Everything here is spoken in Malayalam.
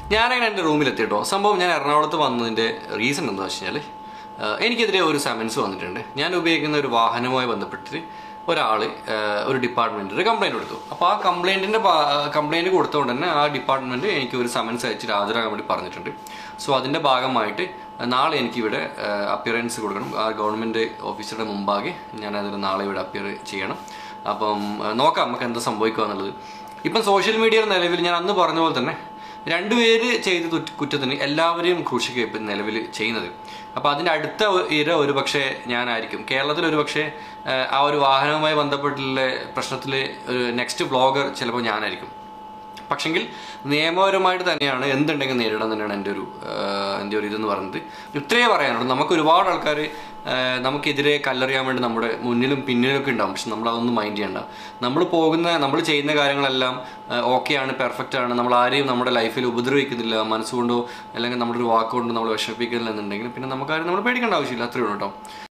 ഞാനങ്ങനെ എൻ്റെ റൂമിലെത്തി കേട്ടോ സംഭവം ഞാൻ എറണാകുളത്ത് വന്നതിൻ്റെ റീസൺ എന്താണെന്ന് വെച്ച് കഴിഞ്ഞാൽ എനിക്കെതിരെ ഒരു സമൻസ് വന്നിട്ടുണ്ട് ഞാൻ ഉപയോഗിക്കുന്ന ഒരു വാഹനവുമായി ബന്ധപ്പെട്ടിട്ട് ഒരാൾ ഒരു ഡിപ്പാർട്ട്മെൻറ്റിൽ കംപ്ലൈൻറ്റ് കൊടുത്തു അപ്പോൾ ആ കംപ്ലൈൻറ്റിൻ്റെ കംപ്ലൈൻറ്റ് കൊടുത്തുകൊണ്ട് തന്നെ ആ ഡിപ്പാർട്ട്മെൻറ്റ് എനിക്ക് ഒരു സമൻസ് അയച്ചിട്ട് ഹാജരാകാൻ വേണ്ടി പറഞ്ഞിട്ടുണ്ട് സോ അതിൻ്റെ ഭാഗമായിട്ട് നാളെ എനിക്കിവിടെ അപ്പിയറൻസ് കൊടുക്കണം ആ ഗവൺമെൻറ് ഓഫീസറുടെ മുമ്പാകെ ഞാൻ അതിൽ നാളെ ഇവിടെ അപ്പിയർ ചെയ്യണം അപ്പം ആ, നോക്കാം നമുക്ക് എന്താ സംഭവിക്കുക എന്നുള്ളത് ഇപ്പം സോഷ്യൽ മീഡിയയുടെ നിലവിൽ ഞാൻ അന്ന് പറഞ്ഞ പോലെ തന്നെ രണ്ടുപേര് ചെയ്ത തുറ്റ് കുറ്റത്തിന് എല്ലാവരെയും ക്രൂശിക്കുക ഇപ്പം നിലവിൽ ചെയ്യുന്നത് അപ്പോൾ അതിൻ്റെ അടുത്ത ഒ- ഇര ഒരു പക്ഷേ ഞാനായിരിക്കും കേരളത്തിൽ ഒരു പക്ഷേ ആ, ആ ഒരു വാഹനവുമായി ബന്ധപ്പെട്ടുള്ള പ്രശ്നത്തിൽ ഒരു നെക്സ്റ്റ് വ്ളോഗർ ചിലപ്പോൾ ഞാനായിരിക്കും പക്ഷെങ്കിൽ നിയമപരമായിട്ട് തന്നെയാണ് എന്തുണ്ടെങ്കിൽ നേരിടാൻ തന്നെയാണ് എൻ്റെ ഒരു ആഹ്, എൻ്റെ ഒരു ഇതെന്ന് പറയുന്നത് ഇത്രയേ പറയാനുള്ളൂ നമുക്ക് ഒരുപാട് ആൾക്കാർ നമുക്കെതിരെ കല്ലെറിയാൻ വേണ്ടി നമ്മുടെ മുന്നിലും പിന്നിലൊക്കെ ഉണ്ടാവും പക്ഷെ നമ്മൾ അതൊന്നും മൈൻഡ് ചെയ്യണ്ട നമ്മൾ പോകുന്ന നമ്മൾ ചെയ്യുന്ന കാര്യങ്ങളെല്ലാം ഓക്കെയാണ് പെർഫെക്റ്റ് ആണ് നമ്മൾ ആരെയും നമ്മുടെ ലൈഫിൽ ഉപദ്രവിക്കുന്നില്ല മനസ്സുകൊണ്ടോ അല്ലെങ്കിൽ നമ്മുടെ ഒരു വാക്കുകൊണ്ടോ നമ്മൾ വിഷമിപ്പിക്കുന്നില്ല എന്നുണ്ടെങ്കിൽ പിന്നെ നമുക്കാരും നമ്മൾ പേടിക്കേണ്ട ആവശ്യമില്ല അത്രയേ ഉള്ളൂ കേട്ടോ